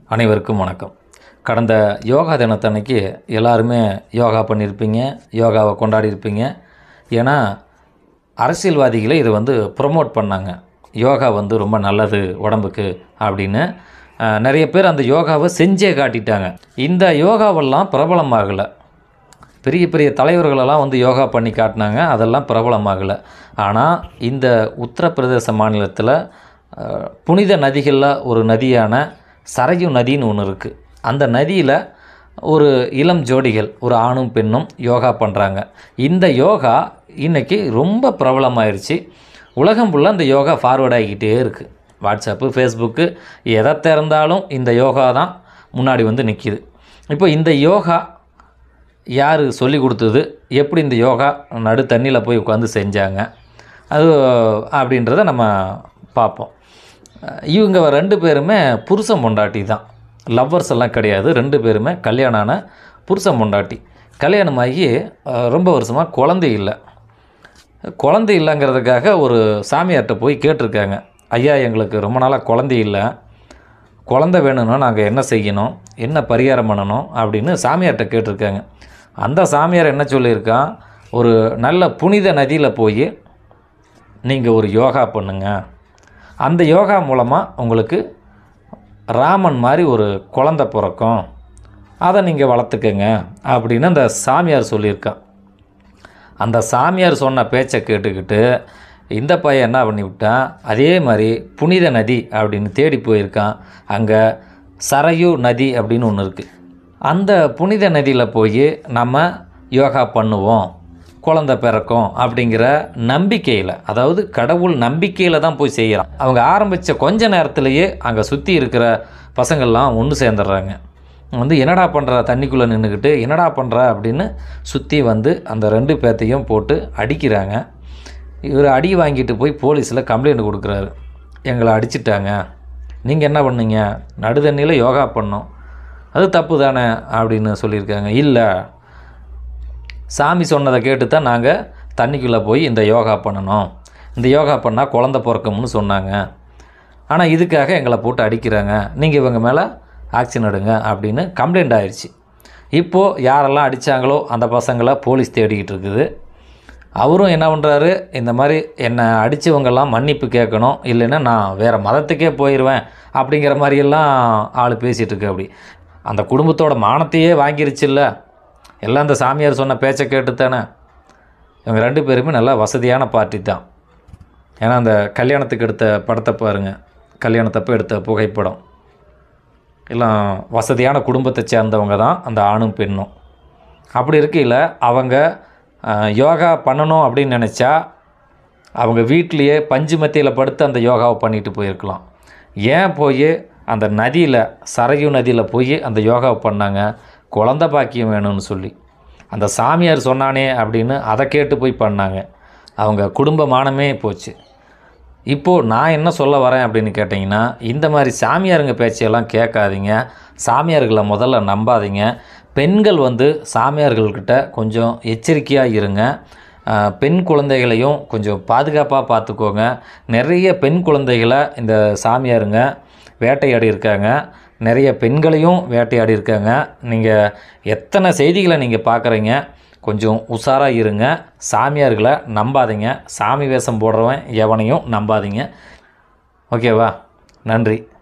அனைவருக்கும் வணக்கம் கடந்த யோகா தினத்தன்னைக்கு எல்லாருமே யோகா பண்ணியிருப்பீங்க யோகாவை கொண்டாடி இருப்பீங்க ஏன்னா அரசியல்வாதிகளே இதை வந்து ப்ரொமோட் பண்ணாங்க யோகா வந்து ரொம்ப நல்லது உடம்புக்கு அப்படின்னு அஹ், நிறைய பேர் அந்த யோகாவை செஞ்சே காட்டிட்டாங்க இந்த யோகாவெல்லாம் பிரபலமாகலை பெரிய பெரிய தலைவர்களெல்லாம் வந்து யோகா பண்ணி காட்டினாங்க அதெல்லாம் பிரபலமாகலை ஆனால் இந்த உத்தரப்பிரதேச மாநிலத்தில் அஹ், புனித நதிகளில் ஒரு நதியான சரயு நதின்னு ஒன்று இருக்குது அந்த நதியில் ஒரு இளம் ஜோடிகள் ஒரு ஆணும் பெண்ணும் யோகா பண்ணுறாங்க இந்த யோகா இன்றைக்கி ரொம்ப பிரபலமாயிருச்சு உலகம் ஃபுல்லாக இந்த யோகா ஃபார்வர்ட் ஆகிக்கிட்டே இருக்குது வாட்ஸ்அப்பு ஃபேஸ்புக்கு எதை திறந்தாலும் இந்த யோகா தான் முன்னாடி வந்து நிற்கிது இப்போ இந்த யோகா யார் சொல்லி கொடுத்தது எப்படி இந்த யோகா நடு தண்ணியில் போய் உட்காந்து செஞ்சாங்க அது அப்படின்றத நம்ம பார்ப்போம் இவங்க ரெண்டு பேருமே புருஷன் பொண்டாட்டி தான் லவ்வர்ஸ் எல்லாம் கிடையாது ரெண்டு பேருமே கல்யாணம் ஆன புருஷன் பொண்டாட்டி கல்யாணமாகி அஹ், ரொம்ப வருஷமாக குழந்தை இல்லை குழந்தை இல்லைங்கிறதுக்காக ஒரு சாமியார்கிட்ட போய் கேட்டிருக்காங்க ஐயா எங்களுக்கு ரொம்ப நாளாக குழந்தை இல்லை குழந்தை வேணும்னா நாங்கள் என்ன செய்யணும் என்ன பரிகாரம் பண்ணணும் அப்படின்னு சாமியார்கிட்ட கேட்டிருக்காங்க அந்த சாமியார் என்ன சொல்லியிருக்கான் ஒரு நல்ல புனித நதியில் போய் நீங்கள் ஒரு யோகா பண்ணுங்க அந்த யோகா மூலமாக உங்களுக்கு ராமன் மாதிரி ஒரு குழந்தை பிறக்கும் அதை நீங்கள் வளர்த்துக்கங்க அப்படின்னு அந்த சாமியார் சொல்லியிருக்கான் அந்த சாமியார் சொன்ன பேச்சை கேட்டுக்கிட்டு இந்த பையன் என்ன பண்ணி விட்டான் அதே மாதிரி புனித நதி அப்படின்னு தேடி போயிருக்கான் அங்கே சரையு நதி அப்படின்னு ஒன்று இருக்குது அந்த புனித நதியில் போய் நம்ம யோகா பண்ணுவோம் குழந்தை பிறக்கும் அப்படிங்கிற நம்பிக்கையில் அதாவது கடவுள் நம்பிக்கையில் தான் போய் செய்கிறான் அவங்க ஆரம்பித்த கொஞ்ச நேரத்திலேயே அங்கே சுற்றி இருக்கிற பசங்கள்லாம் ஒன்று சேர்ந்துடுறாங்க வந்து என்னடா பண்ணுற தண்ணிக்குள்ளே நின்றுக்கிட்டு என்னடா பண்ணுற அப்படின்னு சுற்றி வந்து அந்த ரெண்டு பேர்த்தையும் போட்டு அடிக்கிறாங்க இவர் அடி வாங்கிட்டு போய் போலீஸில் கம்ப்ளைண்ட் கொடுக்குறாரு எங்களை அடிச்சிட்டாங்க நீங்கள் என்ன பண்ணீங்க நடுதண்ணியில் யோகா பண்ணோம் அது தப்பு தானே அப்படின்னு சொல்லியிருக்காங்க இல்லை சாமி சொன்னதை கேட்டு தான் நாங்கள் தண்ணிக்குள்ளே போய் இந்த யோகா பண்ணணும் இந்த யோகா பண்ணால் குழந்த பிறக்கும்னு சொன்னாங்க ஆனால் இதுக்காக எங்களை போட்டு அடிக்கிறாங்க நீங்கள் இவங்க மேலே ஆக்ஷன் எடுங்க அப்படின்னு கம்ப்ளைண்ட் ஆயிடுச்சு இப்போது யாரெல்லாம் அடித்தாங்களோ அந்த பசங்களை போலீஸ் தேடிக்கிட்டு இருக்குது அவரும் என்ன பண்ணுறாரு இந்த மாதிரி என்னை அடித்தவங்கெல்லாம் மன்னிப்பு கேட்கணும் இல்லைன்னா நான் வேறு மதத்துக்கே போயிடுவேன் அப்படிங்கிற மாதிரியெல்லாம் ஆள் பேசிகிட்டு இருக்கு அப்படி அந்த குடும்பத்தோட மானத்தையே வாங்கிருச்சுல்ல எல்லாம் அந்த சாமியார் சொன்ன பேச்சை கேட்டு தானே இவங்க ரெண்டு பேருமே நல்லா வசதியான பார்ட்டி தான் ஏன்னா அந்த கல்யாணத்துக்கு எடுத்த படத்தை பாருங்கள் கல்யாணத்தப்போ எடுத்த புகைப்படம் எல்லாம் வசதியான குடும்பத்தை சேர்ந்தவங்க தான் அந்த ஆணும் பெண்ணும் அப்படி இருக்கையில் அவங்க அஹ், யோகா பண்ணணும் அப்படின்னு நினச்சா அவங்க வீட்லேயே பஞ்சு மத்தியில் படுத்து அந்த யோகாவை பண்ணிட்டு போயிருக்கலாம் ஏன் போய் அந்த நதியில் சரயு நதியில் போய் அந்த யோகாவை பண்ணாங்க குழந்த பாக்கியம் வேணும்னு சொல்லி அந்த சாமியார் சொன்னானே அப்படின்னு அதை கேட்டு போய் பண்ணாங்க அவங்க குடும்ப மானமே போச்சு இப்போது நான் என்ன சொல்ல வரேன் அப்படின்னு கேட்டிங்கன்னா இந்த மாதிரி சாமியாருங்க பேச்சையெல்லாம் கேட்காதீங்க சாமியார்களை முதல்ல நம்பாதீங்க பெண்கள் வந்து சாமியார்கள்கிட்ட கொஞ்சம் எச்சரிக்கையாக இருங்க ஆஹ், பெண் குழந்தைகளையும் கொஞ்சம் பாதுகாப்பாக பார்த்துக்கோங்க நிறைய பெண் குழந்தைகளை இந்த சாமியாருங்க வேட்டையாடி இருக்காங்க நிறைய பெண்களையும் வேட்டையாடி இருக்காங்க நீங்கள் எத்தனை செய்திகளை நீங்கள் பார்க்குறீங்க கொஞ்சம் உஷாராக இருங்க சாமியார்களை நம்பாதீங்க சாமி வேஷம் போடுறவன் எவனையும் நம்பாதீங்க ஓகேவா நன்றி